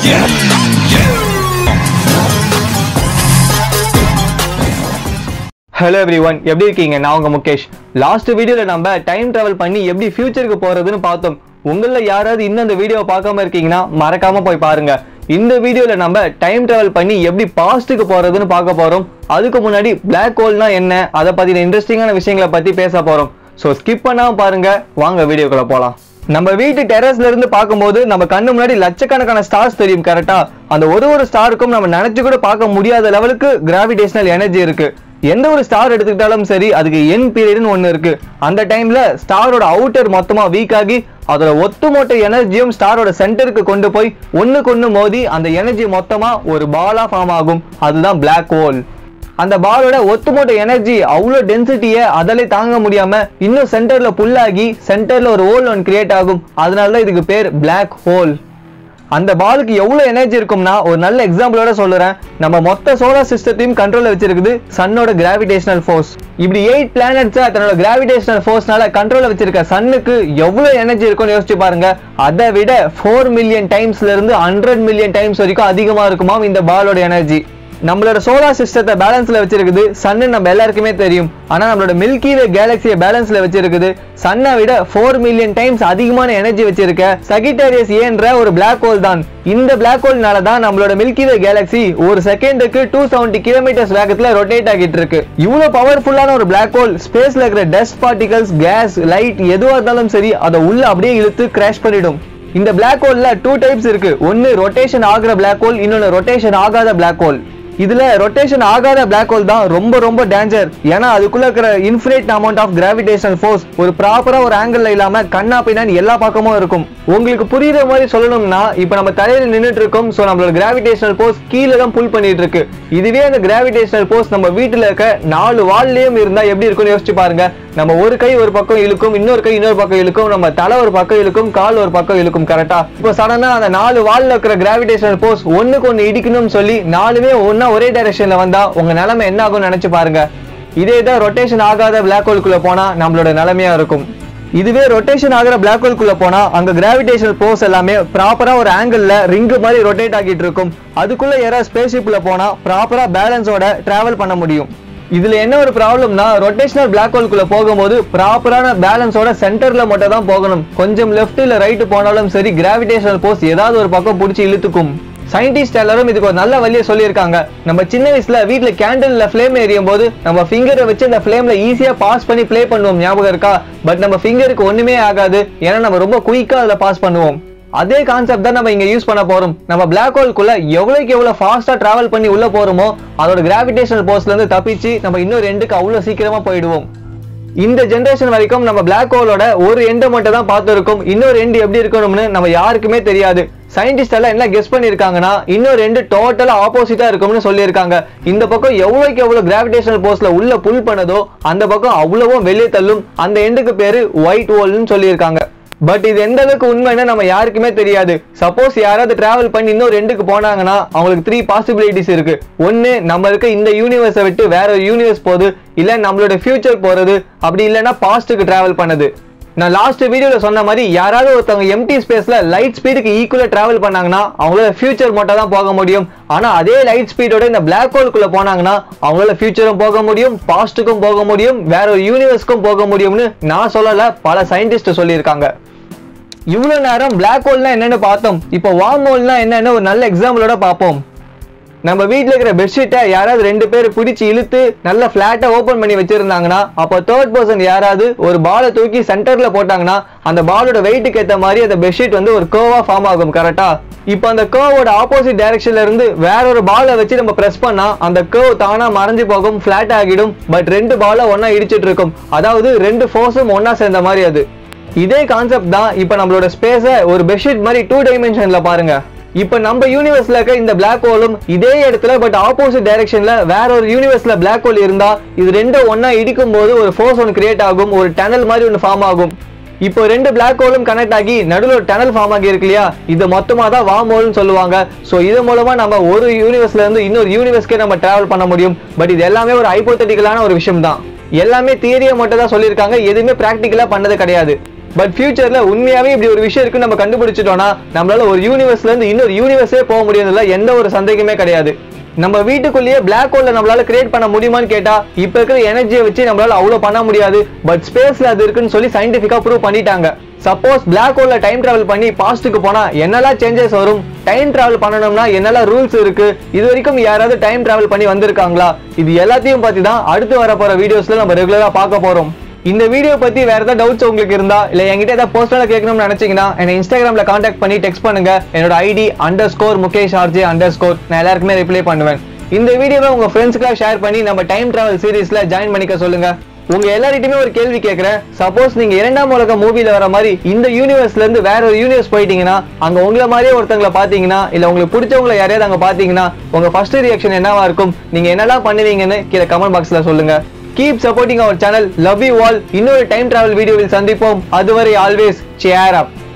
hello every one எப்படி இருக்கீங்க நான் உங்க முகேஷ் லாஸ்ட் வீடியோல நம்ம டைம் டிராவல் பண்ணி எப்படி ஃபியூச்சருக்கு போறதுன்னு பார்த்தோம் உங்கள யாராவது இன்னும் அந்த வீடியோ பார்க்காம இருக்கீங்கன்னா மறக்காம போய் பாருங்க இந்த வீடியோல நம்ம டைம் டிராவல் பண்ணி எப்படி பாஸ்ட்டுக்கு போறதுன்னு பார்க்க போறோம் அதுக்கு முன்னாடி பிளாக் ஹோல்னா என்ன அதை பத்தின இன்ட்ரெஸ்டிங்கான விஷயங்களை பத்தி பேச போறோம் ஸோ ஸ்கிப் பண்ணாம பாருங்க வாங்க வீடியோக்குள்ள போலாம் நம்ம வீட்டு டெரஸ்ல இருந்து பார்க்கும்போது நம்ம கண்ணு முன்னாடி லட்சக்கணக்கான ஸ்டார்ஸ் தெரியும் கரெக்டா அந்த ஒரு ஒரு ஸ்டாருக்கும் நம்ம நினைச்சு கூட பார்க்க முடியாத லெவலுக்கு கிராவிடேஷனல் எனர்ஜி இருக்கு எந்த ஒரு ஸ்டார் எடுத்துக்கிட்டாலும் சரி அதுக்கு என் பீரியட்னு ஒன்று இருக்கு அந்த டைம்ல ஸ்டாரோட அவுட்டர் மொத்தமா வீக் ஆகி அதோட ஒட்டுமொத்த எனர்ஜியும் ஸ்டாரோட சென்டருக்கு கொண்டு போய் ஒண்ணுக்கு ஒண்ணு மோதி அந்த எனர்ஜி மொத்தமா ஒரு பாலா ஃபார்ம் ஆகும் அதுதான் Black ஹோல் அந்த பாலோட ஒட்டுமொத்த எனர்ஜி அவ்வளோ டென்சிட்டியை அதிலே தாங்க முடியாம இன்னும் சென்டர்ல புல்லாகி சென்டர்ல ஒரு ஹோல் ஒன்று கிரியேட் ஆகும் அதனால தான் இதுக்கு பேர் Black ஹோல் அந்த பாலுக்கு எவ்வளவு எனர்ஜி இருக்கும்னா ஒரு நல்ல எக்ஸாம்பிளோட சொல்லுறேன் நம்ம மொத்த சோலார் சிஸ்டத்தையும் கண்ட்ரோல்ல வச்சிருக்குது சன்னோட கிராவிடேஷனல் ஃபோர்ஸ் இப்படி எயிட் பிளானட்ஸ் தன்னோட கிராவிடேஷனல் ஃபோர்ஸ்னால கண்ட்ரோல்ல வச்சிருக்க சன்னுக்கு எவ்வளவு எனர்ஜி இருக்கும்னு யோசிச்சு பாருங்க அதை விட ஃபோர் மில்லியன் டைம்ஸ்ல இருந்து ஹண்ட்ரட் மில்லியன் டைம்ஸ் வரைக்கும் அதிகமா இருக்குமாம் இந்த பாலோட எனர்ஜி நம்மளோட சோலார் சிஸ்டத்தை பேலன்ஸ்ல வச்சிருக்குது சன்னு நம்ம எல்லாருக்குமே தெரியும் ஆனா நம்மளோட மில்கி வே கேலக்சியை பேலன்ஸ்ல வச்சிருக்குது சன்னை விட ஃபோர் மில்லியன் டைம்ஸ் அதிகமான எனர்ஜி வச்சிருக்க சகிட்டேரியஸ் ஏன்ற ஒரு Black ஹோல் தான் இந்த Black ஹோல்னால தான் நம்மளோட மில்கி வே கேலக்சி ஒரு செகண்டுக்கு டூ செவன்டி கிலோமீட்டர்ஸ் வேகத்துல ரொட்டேட் ஆகிட்டு இருக்கு இவ்வளவு பவர்ஃபுல்லான ஒரு Black ஹோல் ஸ்பேஸ்ல இருக்கிற டஸ்ட் பார்ட்டிகல்ஸ் கேஸ் லைட் எதுவா இருந்தாலும் சரி அதை உள்ள அப்படியே இழுத்து கிராஷ் பண்ணிடும் இந்த Black ஹோல்ல டூ டைப்ஸ் இருக்கு ஒன்னு ரொட்டேஷன் ஆகுற Black ஹோல் இன்னொன்னு ரொட்டேஷன் ஆகாத Black ஹோல் இதுல ரொட்டேஷன் ஆகாத Black ஹோல் தான் ரொம்ப ரொம்ப டேஞ்சர் ஏன்னா அதுக்குள்ள இருக்கிற infinite amount of gravitational force ஒரு ப்ராப்பரா ஒரு ஆங்கிள் இல்லாம கண்ணா பின்னாடி எல்லா பக்கமும் இருக்கும் உங்களுக்கு புரியுற மாதிரி சொல்லணும்னா இப்போ நம்ம தலையில நின்னுட்டு இருக்கோம் ஸோ நம்மளோட கிராவிடேஷனல் ஃபோர்ஸ் கீழே தான் புல் பண்ணிட்டு இருக்கு இதுவே அந்த கிராவிடேஷனல் ஃபோர்ஸ் நம்ம வீட்டுல இருக்க நாலு வால்லையும் இருந்தா எப்படி இருக்கும்னு யோசிச்சு பாருங்க நம்ம ஒரு கை ஒரு பக்கம் இழுக்கும் இன்னொரு கை இன்னொரு பக்கம் இழுக்கும் நம்ம தலை ஒரு பக்கம் இழுக்கும் கால் ஒரு பக்கம் இழுக்கும் கரெக்டா இப்போ சடனா அந்த நாலு வால்ல இருக்கிற கிராவிடேஷனல் ஃபோர்ஸ் ஒண்ணுக்கு ஒண்ணு இடிக்கணும்னு சொல்லி நாலுமே ஒண்ணா ஒரே டைரக்ஷன்ல வந்தா உங்க நிலைமை என்ன ஆகும்னு நினைச்சு பாருங்க இதே தான் ரொட்டேஷன் ஆகாத Black ஹோல்குள்ள போனா நம்மளோட நிலைமையா இருக்கும் இதுவே ரொட்டேஷன் ஆகிற Black ஹோல்குள்ள போனா அங்க கிராவிடேஷனல் ஃபோர்ஸ் எல்லாமே ப்ராப்பரா ஒரு ஆங்கிள் ரிங்கு மாதிரி ரொட்டேட் ஆகிட்டு இருக்கும் அதுக்குள்ள யாராவது ஸ்பேஸ் ஷிப்ல போனா ப்ராப்பரா பேலன்ஸோட டிராவல் பண்ண முடியும் இதுல என்ன ஒரு ப்ராப்ளம்னா ரொட்டேஷனல் Black ஹோல்குள்ள போகும்போது ப்ராப்பரான பேலன்ஸோட சென்டர்ல மட்டும் தான் போகணும் கொஞ்சம் லெஃப்ட் இல்ல ரைட் போனாலும் சரி கிராவிடேஷனல் ஃபோர்ஸ் ஏதாவது ஒரு பக்கம் பிடிச்சி இழுத்துக்கும் சயின்டிஸ்ட் எல்லாரும் இதுக்கு ஒரு நல்ல வழியை சொல்லியிருக்காங்க நம்ம சின்ன வயசுல வீட்ல கேண்டில்ல ஃப்ளேம் எரியும் போது நம்ம ஃபிங்கரை வச்சு அந்த ஃப்ளேம்ல ஈஸியா பாஸ் பண்ணி ப்ளே பண்ணுவோம் ஞாபகம் இருக்கா பட் நம்ம ஃபிங்கருக்கு ஒண்ணுமே ஆகாது ஏன்னா நம்ம ரொம்ப குயிக்கா அதுல பாஸ் பண்ணுவோம் அதே கான்செப்ட் தான் நம்ம இங்க யூஸ் பண்ண போறோம் நம்ம Black ஹோல்குள்ள எவ்வளவுக்கு எவ்வளவு ஃபாஸ்டா டிராவல் பண்ணி உள்ள போறோமோ அதோட கிராவிடேஷனல் ஃபோர்ஸ்ல இருந்து தப்பிச்சு நம்ம இன்னொரு எண்டுக்கு அவ்வளவு சீக்கிரமா போயிடுவோம் இந்த ஜெனரேஷன் வரைக்கும் நம்ம Black ஹோலோட ஒரு எண்டை மட்டும் தான் பார்த்துருக்கோம் இன்னொரு எண்டு எப்படி இருக்கணும்னு நம்ம யாருக்குமே தெரியாது சயின்டிஸ்ட் எல்லாம் என்ன கெஸ் பண்ணிருக்காங்கன்னா இன்னொரு ரெண்டு டோட்டலா ஆப்போசிட்டா இருக்கும்னு சொல்லியிருக்காங்க இந்த பக்கம் எவ்வளவுக்கு எவ்வளவு கிராவிடேஷனல் போர்ஸ்ல உள்ள புல் பண்ணதோ அந்த பக்கம் அவ்வளவும் வெளியே தள்ளும் அந்த எண்டுக்கு பேரு ஒயிட் ஹோல்னு சொல்லியிருக்காங்க பட் இது எந்த அளவுக்கு உண்மைன்னு நம்ம யாருக்குமே தெரியாது சப்போஸ் யாராவது டிராவல் பண்ணி இன்னும் ரெண்டுக்கு போனாங்கன்னா அவங்களுக்கு த்ரீ பாசிபிலிட்டிஸ் இருக்கு ஒன்னு நம்ம இருக்க இந்த யூனிவர்ஸை விட்டு வேற ஒரு யூனிவர்ஸ் போகுது இல்ல நம்மளோட ஃபியூச்சர் போறது அப்படி இல்லைன்னா பாஸ்ட்டுக்கு டிராவல் பண்ணுது நான் லாஸ்ட் வீடியோல சொன்ன மாதிரி யாராவது ஒருத்தவங்க எம்டி ஸ்பேஸ்ல லைட் ஸ்பீடுக்கு ஈக்குவலா டிராவல் பண்ணாங்கன்னா அவங்களால ஃபியூச்சர் மட்டும் தான் போக முடியும் ஆனா அதே லைட் ஸ்பீடோட இந்த Black ஹோல்குள்ள போனாங்கன்னா அவங்களால ஃபியூச்சரும் போக முடியும் பாஸ்ட்டுக்கும் போக முடியும் வேற ஒரு யூனிவர்ஸ்க்கும் போக முடியும்னு நான் சொல்லல பல சயின்டிஸ்ட் சொல்லியிருக்காங்க இவ்வளவு நேரம் Black ஹோல்னா என்னன்னு பார்த்தோம் இப்போ வார்ம் ஹோல்னா என்னன்னு ஒரு நல்ல எக்ஸாம்பிளோட பார்ப்போம் நம்ம வீட்ல இருக்கிற பெட்ஷீட்டை யாராவது ரெண்டு பேர் பிடிச்சி இழுத்து நல்ல ஃபிளாட்டா ஓபன் பண்ணி வச்சிருந்தாங்கன்னா அப்போ தேர்ட் பர்சன் யாராவது ஒரு பாலை தூக்கி சென்டர்ல போட்டாங்கன்னா அந்த பாலோட வெயிட்டுக்கு ஏத்த மாதிரி அந்த பெட்ஷீட் வந்து ஒரு கர்வா ஃபார்ம் ஆகும் கரெக்டா இப்போ அந்த கர்வோட ஆப்போசிட் டைரக்ஷன்ல இருந்து வேற ஒரு பாலை வச்சு நம்ம பிரஸ் பண்ணா அந்த கர்வ் தானா மறைஞ்சு போகும் ஃபிளாட் ஆகிடும் பட் ரெண்டு பாலை ஒண்ணா இடிச்சிட்டு இருக்கும் அதாவது ரெண்டு ஃபோர்ஸும் ஒண்ணா சேர்ந்த மாதிரி அது இதே கான்செப்ட் தான் இப்போ நம்மளோட ஸ்பேஸை ஒரு பெட்ஷீட் மாதிரி டூ டைமென்ஷன்ல பாருங்க இப்போ நம்ம யூனிவர்ஸ்ல இருக்க இந்த Black ஹோலும் இதே இடத்துல பட் ஆப்போசிட் டைரக்ஷன்ல வேற ஒரு யூனிவர்ஸ்ல Black ஹோல் இருந்தா இது ரெண்டும் ஒண்ணா இடிக்கும் போது ஒரு ஃபோர்ஸ் ஒன்று கிரியேட் ஆகும் ஒரு டனல் மாதிரி ஒன்று ஃபார்ம் ஆகும் இப்போ ரெண்டு Black ஹோலும் கனெக்ட் ஆகி நடுவில் ஒரு டனல் ஃபார்ம் ஆகி இருக்கு இல்லையா இது மொத்தமா தான் வார்ம் ஹோல்னு சொல்லுவாங்க ஸோ இது மூலமா நம்ம ஒரு யூனிவர்ஸ்ல இருந்து இன்னொரு யூனிவர்ஸ்க்கே நம்ம டிராவல் பண்ண முடியும் பட் இது எல்லாமே ஒரு ஹைப்போத்தட்டிக்கலான ஒரு விஷயம் தான் எல்லாமே தியரியை மட்டும் தான் சொல்லியிருக்காங்க எதுவுமே ப்ராக்டிக்கலா பண்ணது கிடையாது பட் ஃபியூச்சர்ல உண்மையாவே இப்படி ஒரு விஷயம் இருக்குன்னு நம்ம கண்டுபிடிச்சிட்டோம்னா நம்மளால ஒரு யூனிவர்ஸ்ல இருந்து இன்னொரு யூனிவர்ஸே போக முடியாதுல எந்த ஒரு சந்தேகமே கிடையாது நம்ம வீட்டுக்குள்ளேயே பிளாக் ஹோல்ல நம்மளால கிரியேட் பண்ண முடியுமான்னு கேட்டா இப்ப இருக்கிற எனர்ஜியை வச்சு நம்மளால அவ்வளவு பண்ண முடியாது பட் ஸ்பேஸ்ல அது இருக்குன்னு சொல்லி சயின்டிபிக்கா ப்ரூவ் பண்ணிட்டாங்க சப்போஸ் பிளாக் ஹோல்ல டைம் டிராவல் பண்ணி பாஸ்ட்டுக்கு போனா என்னெல்லாம் சேஞ்சஸ் வரும் டைம் டிராவல் பண்ணணும்னா என்னெல்லாம் ரூல்ஸ் இருக்கு இது வரைக்கும் யாராவது டைம் டிராவல் பண்ணி வந்திருக்காங்களா இது எல்லாத்தையும் பத்தி தான் அடுத்து வர போற வீடியோஸ்ல நம்ம ரெகுலரா பார்க்க போறோம் இந்த வீடியோ பத்தி வேற ஏதாவது டவுட்ஸ் உங்களுக்கு இருந்தா இல்ல என்கிட்ட ஏதாவது பர்சனலா கேட்கணும்னு நினைச்சீங்கன்னா என்ன இன்ஸ்டாகிராம்ல காண்டாக்ட் பண்ணி டெக்ஸ்ட் பண்ணுங்க என்னோட ID underscore Mukesh RJ underscore நான் எல்லாருக்குமே ரிப்ளை பண்ணுவேன் இந்த வீடியோவை உங்க ஃப்ரெண்ட்ஸ்க்குலாம் ஷேர் பண்ணி நம்ம டைம் டிராவல் சீரிஸ்ல ஜாயின் பண்ணிக்க சொல்லுங்க உங்க எல்லார்கிட்டயுமே ஒரு கேள்வி கேட்கறேன் சப்போஸ் நீங்க இரண்டாம் உலக மூவில வர மாதிரி இந்த யூனிவர்ஸ்ல இருந்து வேற ஒரு யூனிவர்ஸ் போயிட்டீங்கன்னா அங்க உங்கள மாதிரியே ஒருத்தங்களை பாத்தீங்கன்னா இல்ல உங்களுக்கு பிடிச்சவங்கள யாரையாவது அங்க பாத்தீங்கன்னா உங்க ஃபர்ஸ்ட் ரியாக்ஷன் என்னவா இருக்கும் நீங்க என்னெல்லாம் பண்ணுவீங்கன்னு கீழே கமெண்ட் பாக்ஸ்ல சொல்லுங்க keep supporting our channel love you all இன்னொரு டைம் டிராவல் வீடியோவில் சந்திப்போம் அதுவரை ஆல்வேஸ் சேர் அப்